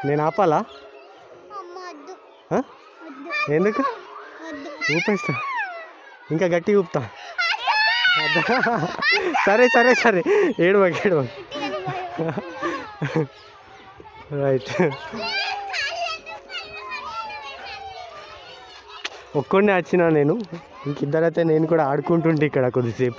నేను ఆపాలా అమ్మ వద్దు ఆ? వద్దు ఎందుకు వద్దు ఊపేస్తా ఇంకా గట్టిగా ఊపుతా అదా. సరే సరే సరే ఏడవకి ఏడవకి రైట్ ఒక్కడినే వచ్చినా నేను ఇంకిద్దరైతే నేను కూడా ఆడుకుంటుంటే ఇక్కడ కొద్దిసేపు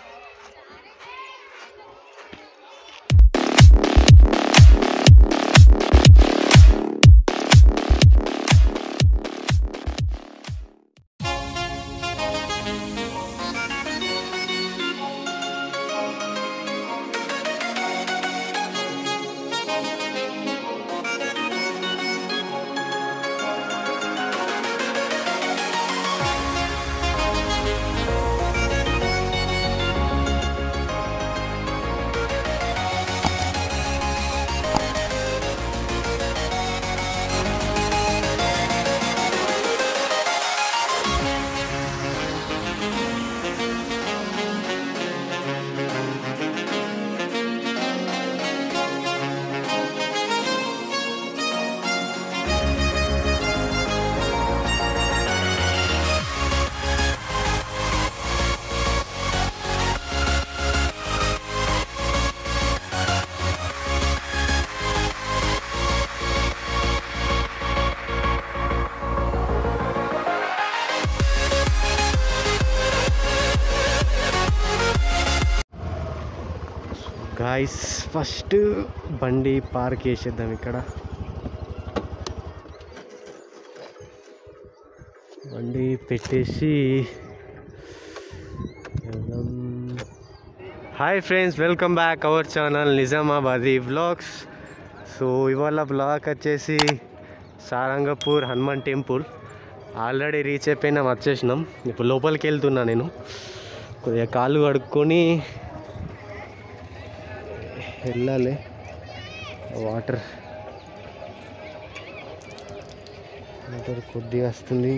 గాయస్ ఫస్ట్ బండి పార్క్ చేసేద్దాం ఇక్కడ బండి పెట్టేసి వెళ్దాం. Hi friends welcome back our channel Nizamabadi vlogs so ఇవాళ బ్లాగ్ వచ్చేసి Sarangapur Hanuman temple already reach అయిపోయినాం వచ్చేసినాం ఇప్పుడు లోపలికి వెళ్తున్నా నేను కొద్దిగా కాళ్ళు కడుక్కొని వెళ్ళాలి వాటర్ వాటర్ కొద్దిగా వస్తుంది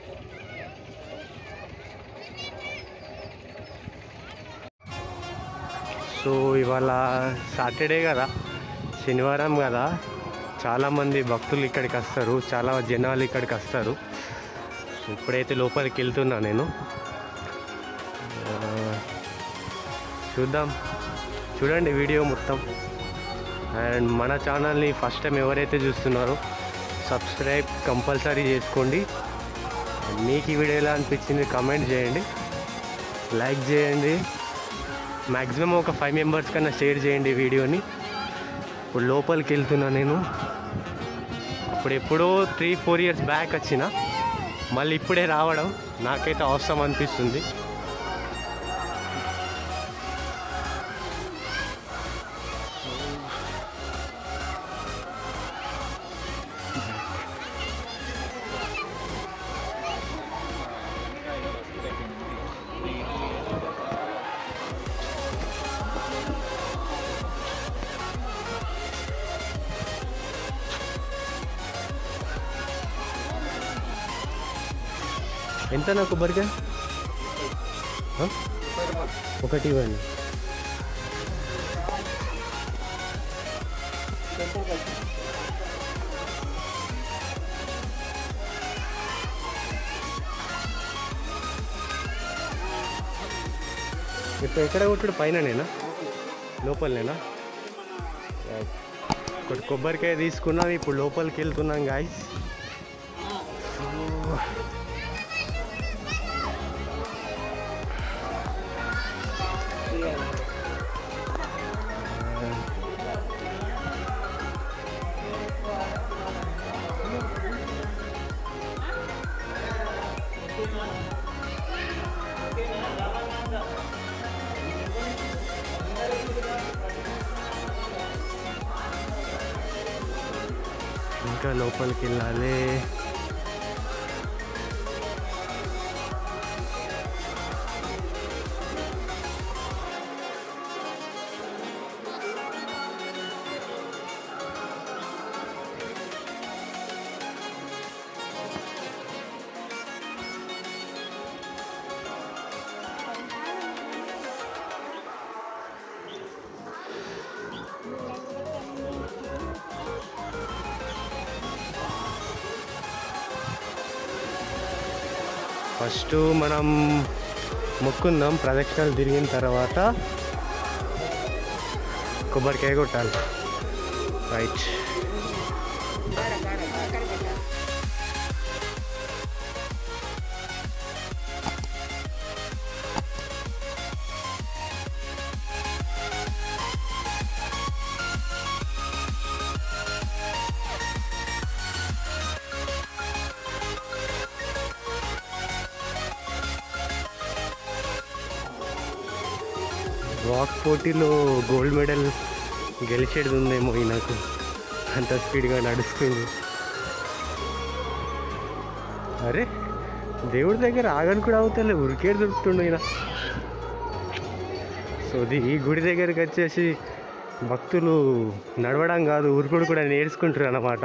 సో ఇవాళ సాటర్డే కదా శనివారం కదా చాలామంది భక్తులు ఇక్కడికి వస్తారు చాలా జనాలు ఇక్కడికి వస్తారు సో ఇప్పుడైతే లోపలికి వెళ్తున్నా నేను ఆ, చూద్దాం చూడండి వీడియో మొత్తం అండ్ మన ఛానల్ని ఫస్ట్ టైం ఎవరైతే చూస్తున్నారో సబ్స్క్రైబ్ కంపల్సరీ చేసుకోండి మీకు ఈ వీడియో ఎలా అనిపించింది కమెంట్ చేయండి లైక్ చేయండి మ్యాక్సిమం ఒక ఫైవ్ మెంబర్స్ కన్నా షేర్ చేయండి ఈ వీడియోని ఇప్పుడు లోపలికి వెళ్తున్నా నేను అప్పుడు ఎప్పుడో త్రీ ఫోర్ ఇయర్స్ బ్యాక్ వచ్చిన మళ్ళీ ఇప్పుడే రావడం నాకైతే అవసరం అనిపిస్తుంది ఎంత నా కొబ్బరికాయ ఆ? ఒకటి ఇవ్వండి ఇప్పుడు ఎక్కడ కొట్టుడు పైన నేనా లోపలనేనా Right. ఒకటి కొబ్బరికాయ తీసుకున్నాం ఇప్పుడు లోపలికి వెళ్తున్నాం గాయస్ ఇంకా లోపలికి వెళ్ళాలి ఫస్ట్ మనం మొక్కుందాం ప్రదక్షిణలు తిరిగిన తర్వాత కొబ్బరికాయ కొట్టాలి రైట్ వాక్ పోటీలో గోల్డ్ మెడల్ గెలిచేది ఉందేమో ఈయనకు అంత స్పీడ్గా నడుస్తుంది అరే దేవుడి దగ్గర ఆగని కూడా అవుతలే ఉరికే దొరుకుతుండు ఈయన సో ఇది ఈ గుడి దగ్గరికి వచ్చేసి భక్తులు నడవడం కాదు ఉరుకుడు కూడా నేర్చుకుంటారు అన్నమాట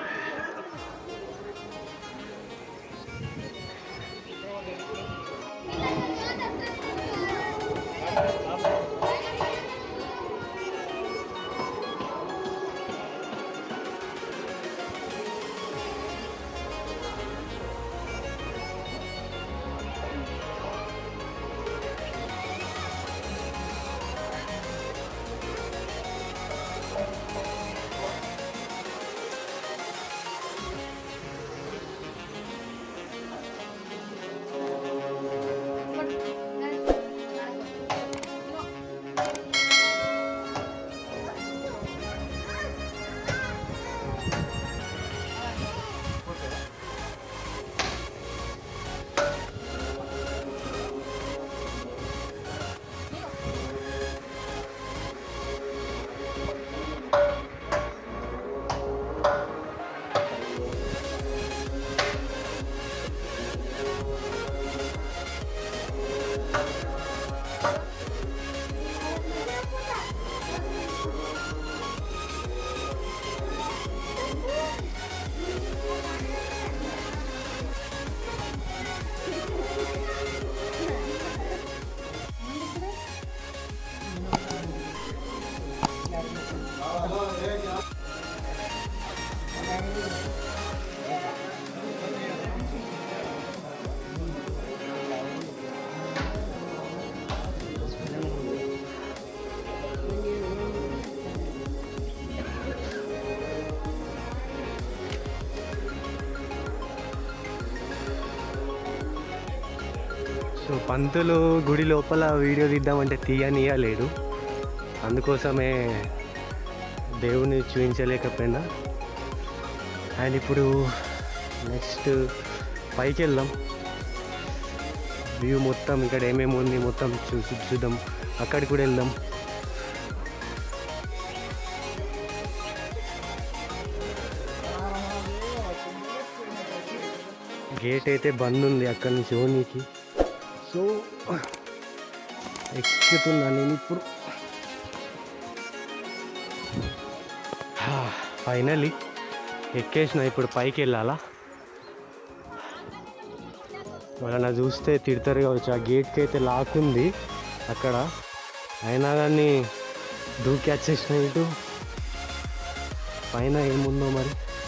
సో పంతులు గుడి లోపల వీడియో తీద్దామంటే తీయనీయలేడు అందుకోసమే దేవుని చూపించలేకపోయినా అండ్ ఇప్పుడు నెక్స్ట్ పైకి వెళ్దాం వ్యూ మొత్తం ఇక్కడ ఏమేమి ఉంది మొత్తం చూసి చూద్దాం అక్కడికి కూడా వెళ్దాం గేట్ అయితే బంద్ ఉంది అక్కడి నుంచి ఓనీకి సో ఎక్కుతున్నా నేను ఇప్పుడు ఫైనలీ ఎక్కేసిన ఇప్పుడు పైకి వెళ్ళాలా వాళ్ళని చూస్తే తిడతారు కావచ్చు ఆ గేట్కి అయితే లాక్ ఉంది అక్కడ అయినా కానీ దూకి వచ్చేసిన ఇటు పైన ఏముందో మరి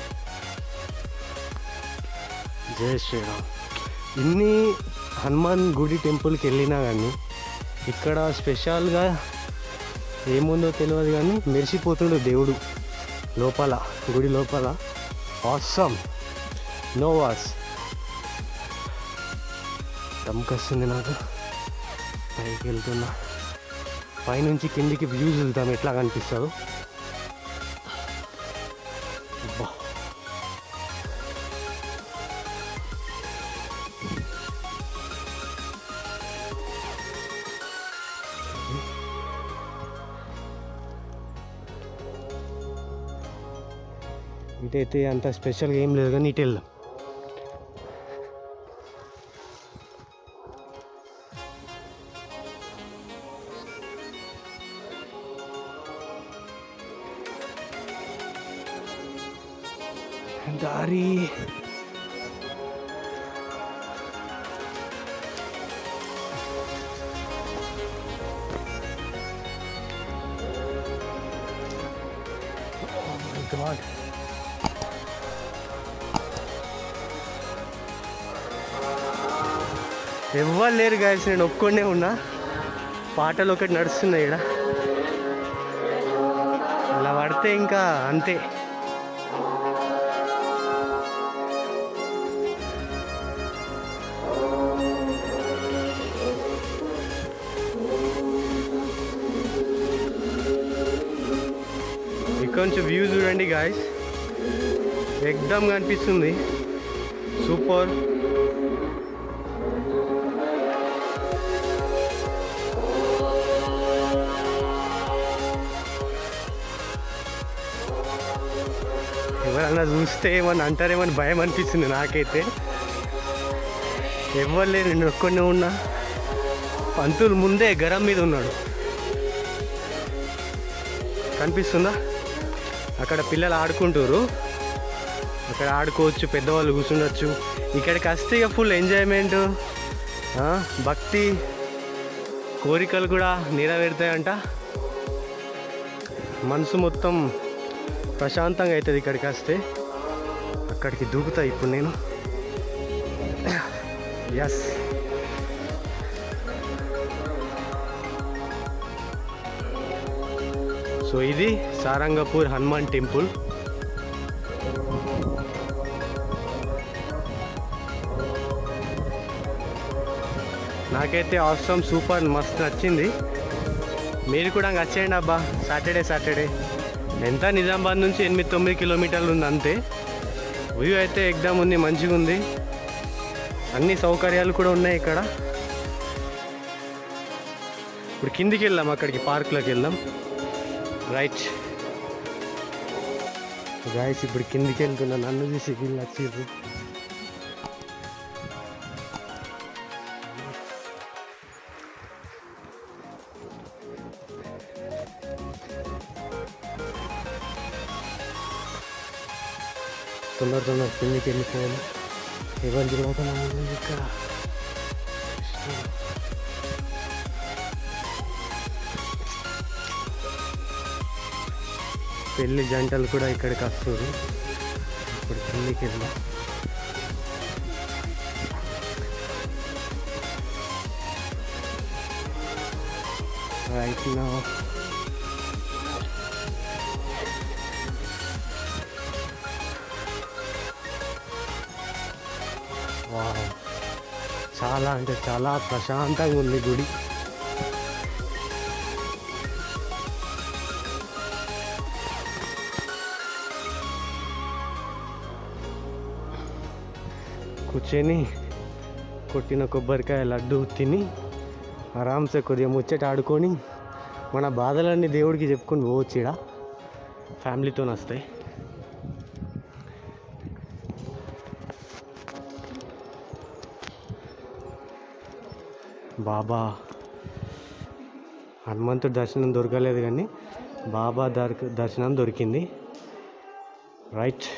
జై శ్రీరామ్ ఇన్ని హనుమాన్ గుడి టెంపుల్కి వెళ్ళినా కానీ ఇక్కడ స్పెషల్గా ఏముందో తెలియదు కానీ మెరిసిపోతుండు దేవుడు లోపల గుడి లోపల ఆసమ్ నోవాస్ దమ్కొస్తుంది నాకు పైకి వెళ్తున్నా పైనుంచి కిందికి వ్యూ చూద్దాం ఎట్లా కనిపిస్తుందో అబ్బా ఇటైతే అంత స్పెషల్గా ఏం లేదు కానీ ఇటు వెళ్దాం దారి Oh my god. ఎవ్వరు లేరు గాయస్ నేను ఒక్కడే ఉన్నా పాటలు ఒకటి నడుస్తున్నాయి ఇక్కడ అలా పడితే ఇంకా అంతే ఇక్కడ నుంచి వ్యూ చూడండి గాయస్ ఎక్దమ్ కనిపిస్తుంది సూపర్ ఎవరన్నా చూస్తే ఏమన్నా అంటారేమని భయం అనిపిస్తుంది నాకైతే ఎవరు లేరు నేను ఒక్కడినే ఉన్నా పంతులు ముందే గరం మీద ఉన్నాడు కనిపిస్తుందా అక్కడ పిల్లలు ఆడుకుంటారు అక్కడ ఆడుకోవచ్చు పెద్దవాళ్ళు కూర్చుండొచ్చు ఇక్కడికి వస్తే ఇక ఫుల్ ఎంజాయ్మెంట్ భక్తి కోరికలు కూడా నెరవేరుతాయంట మనసు మొత్తం ప్రశాంతంగా అవుతుంది ఇక్కడికి వస్తే అక్కడికి దూకుతా ఇప్పుడు నేను ఎస్ సో ఇది సారంగపూర్ హనుమాన్ టెంపుల్ నాకైతే అవసరం సూపర్ మస్తు నచ్చింది మీరు కూడా వచ్చేయండి అబ్బా సాటర్డే సాటర్డే ఎంత నిజామాబాద్ నుంచి ఎనిమిది తొమ్మిది కిలోమీటర్లు ఉంది అంతే వ్యూ అయితే ఎగ్దామ్ ఉంది మంచిగా ఉంది అన్ని సౌకర్యాలు కూడా ఉన్నాయి ఇక్కడ ఇప్పుడు కిందికి వెళ్దాం అక్కడికి పార్క్లోకి వెళ్దాం రైట్ గాయస్ ఇప్పుడు కిందికి వెళ్తున్నా నన్ను చూసి వీళ్ళు వచ్చిర్రు తొందర తొందర కిందికి వెళ్ళిపోయాను ఎవరు చూడకుండా ఇక్కడ పెళ్లి జంటలు కూడా ఇక్కడికి వస్తారు ఇప్పుడు కిందికి వెళ్దాం రైట్ నా వావ్ చాలా అంటే చాలా ప్రశాంతంగా ఉంది గుడి కూర్చొని కొట్టిన కొబ్బరికాయ లడ్డు తిని ఆరామ్సే కొద్దిగా ముచ్చట ఆడుకొని మన బాధలన్నీ దేవుడికి చెప్పుకొని పోవచ్చు ఈడ ఫ్యామిలీతో వస్తాయి బాబా హనుమంతుడి దర్శనం దొరకలేదు కానీ బాబా దర్క దర్శనం దొరికింది రైట్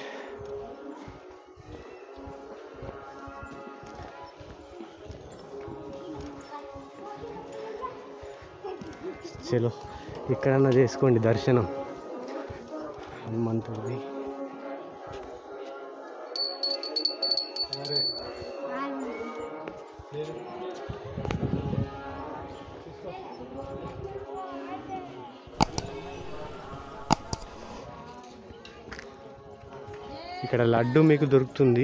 చలో ఇక్కడన్నా చేసుకోండి దర్శనం హనుమంతుడిది ఇక్కడ లడ్డు మీకు దొరుకుతుంది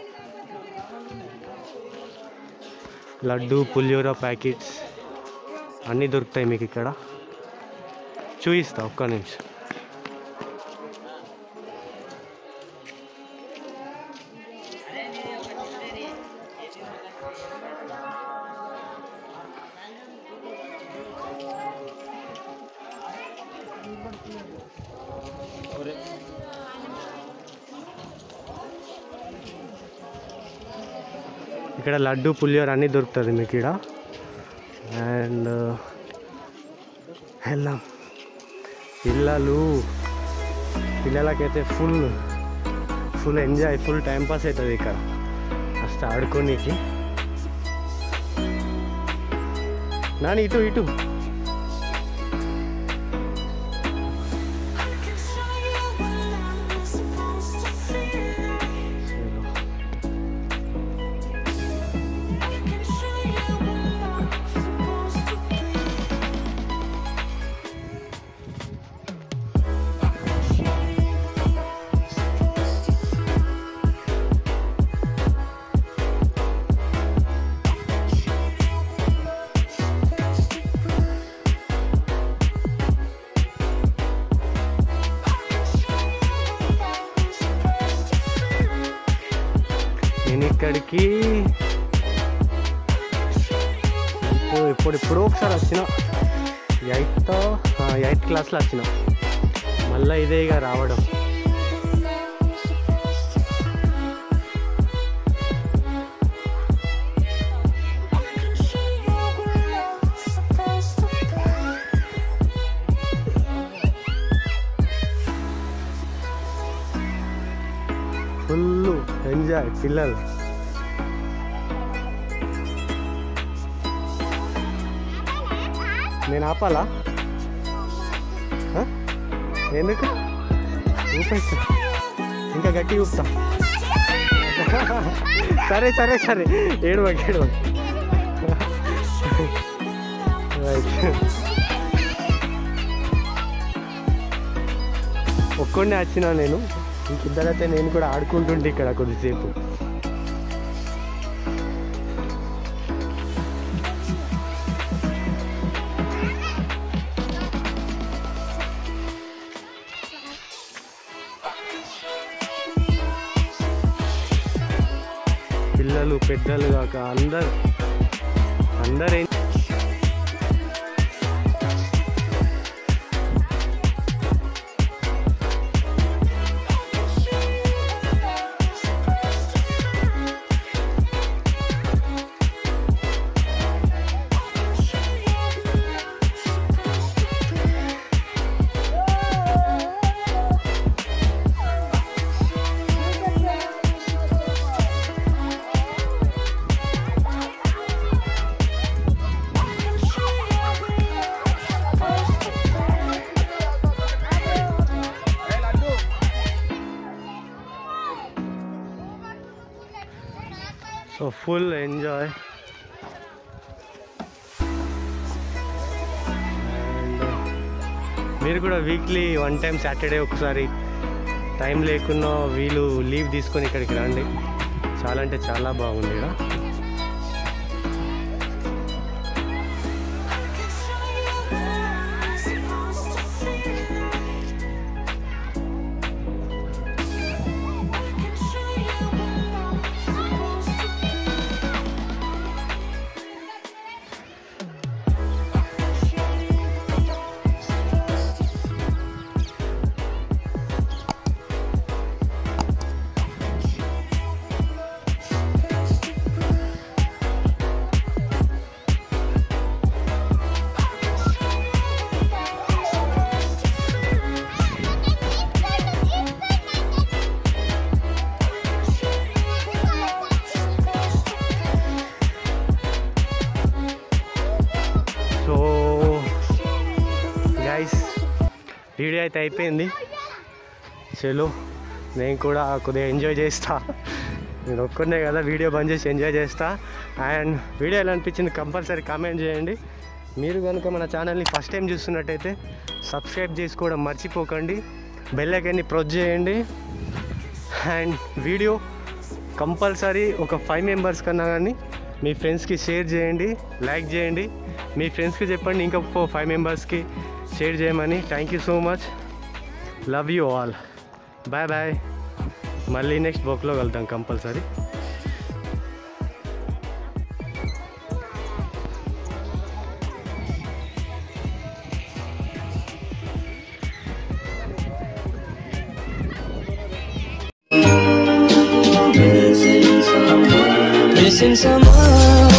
లడ్డు పులిహోర ప్యాకెట్స్ అన్నీ దొరుకుతాయి మీకు ఇక్కడ చూపిస్తా ఒక్క నిమిషం ఇక్కడ లడ్డు పులిహోర అన్నీ దొరుకుతుంది మీకు ఇక్కడ అండ్ వెళ్దాం పిల్లలు పిల్లలకైతే full full enjoy full time pass అవుతుంది ఇక్కడ ఫస్ట్ ఆడుకోనీకి నాని ఇటు ఇటు చలో. ఇక్కడికి ఇప్పుడు ఇప్పుడు ఇప్పుడు ఒకసారి వచ్చిన ఎయిత్ ఎయిత్ క్లాస్లో వచ్చిన మళ్ళీ ఇదే ఇక రావడం ఫుల్ ఎంజాయ్ పిల్లలు నేను ఆపాలా ఆ? ఎందుకు ఊపేస్తా ఇంకా గట్టి ఊపుతా సరే సరే సరే ఏడు ఏడు ఒక్కడినే వచ్చినా నేను ఇంకిద్దరైతే నేను కూడా ఆడుకుంటుంటే ఇక్కడ కొద్దిసేపు పిల్లలు పెద్దలు కాక అందరు అందరు ఏం సో ఫుల్ ఎంజాయ్ అండ్ మీరు కూడా వీక్లీ వన్ టైం సాటర్డే ఒకసారి టైం లేకున్నా వీలు లీవ్ తీసుకొని ఇక్కడికి రండి చాలా అంటే చాలా బాగుంది ఇక్కడ సో గైస్ వీడియో అయితే అయిపోయింది చలో నేను కూడా కొద్దిగా ఎంజాయ్ చేస్తా నేను ఒక్కనే కదా వీడియో బంద్ చేసి ఎంజాయ్ చేస్తా అండ్ వీడియో ఎలా అనిపించింది కంపల్సరీ కామెంట్ చేయండి మీరు కనుక మన ఛానల్ని ఫస్ట్ టైం చూస్తున్నట్టయితే సబ్స్క్రైబ్ చేసుకోవడం మర్చిపోకండి బెల్ ఐకాన్ని ప్రెస్ చేయండి అండ్ వీడియో కంపల్సరీ ఒక ఫైవ్ మెంబర్స్ కన్నా కానీ మీ ఫ్రెండ్స్కి షేర్ చేయండి లైక్ చేయండి మీ ఫ్రెండ్స్కి చెప్పండి ఇంకా ఫైవ్ మెంబర్స్కి షేర్ చేయమని thank you so much love you all bye bye మళ్ళీ నెక్స్ట్ బుక్లో వెళ్తాం కంపల్సరీ Missing someone